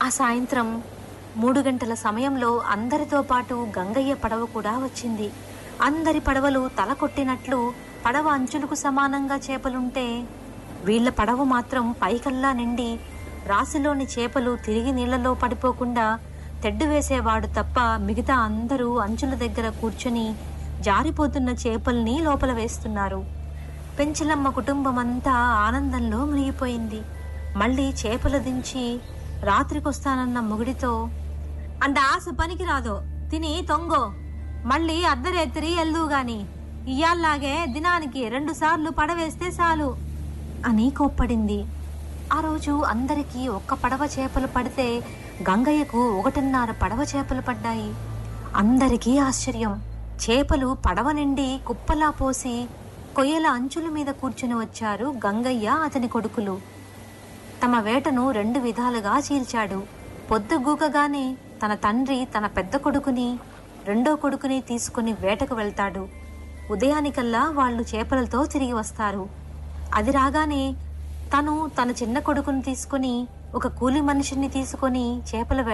ఆ సాయంత్రం మూడు గంటల సమయంలో అందరితో పాటు గంగయ్య పడవ కూడా వచ్చింది అందరి పడవలు తల కొట్టినట్లు పడవ అంచులకు సమానంగా చేపలుంటే వీళ్ళ పడవ మాత్రం పైకల్లా నిండి రాశిలోని చేపలు తిరిగి నీళ్లలో పడిపోకుండా తెడ్డు వేసేవాడు తప్ప మిగతా అందరూ అంచుల దగ్గర కూర్చుని జారిపోతున్న చేపల్ని లోపల వేస్తున్నారు పెంచలమ్మ కుటుంబం అంతా ఆనందంలో మునిగిపోయింది మళ్ళీ చేపలు దించి రాత్రికొస్తానన్న మొగుడితో అంత ఆశ పనికి రాదో తిని తొంగో మళ్ళీ అర్ధరేత్రి ఎల్లు గాని ఇయ్యాల్లాగే దినానికి రెండు సార్లు పడవేస్తే చాలు అని కోప్పడింది ఆ రోజు అందరికీ ఒక్క పడవ చేపలు పడితే గంగయ్యకు ఒకటిన్నర పడవ చేపలు పడ్డాయి అందరికీ ఆశ్చర్యం చేపలు పడవ నిండి కుప్పలా పోసి కొయ్యల అంచుల మీద కూర్చుని వచ్చారు గంగయ్య అతని కొడుకులు తమ వేటను రెండు విధాలుగా చీల్చాడు పొద్దుగూకగానే తన తండ్రి తన పెద్ద కొడుకుని రెండో కొడుకుని తీసుకుని వేటకు వెళ్తాడు ఉదయానికల్లా వాళ్ళు చేపలతో తిరిగి వస్తారు అది రాగానే తను తన చిన్న కొడుకుని తీసుకుని ఒక కూలి మనిషిని తీసుకొని చేపల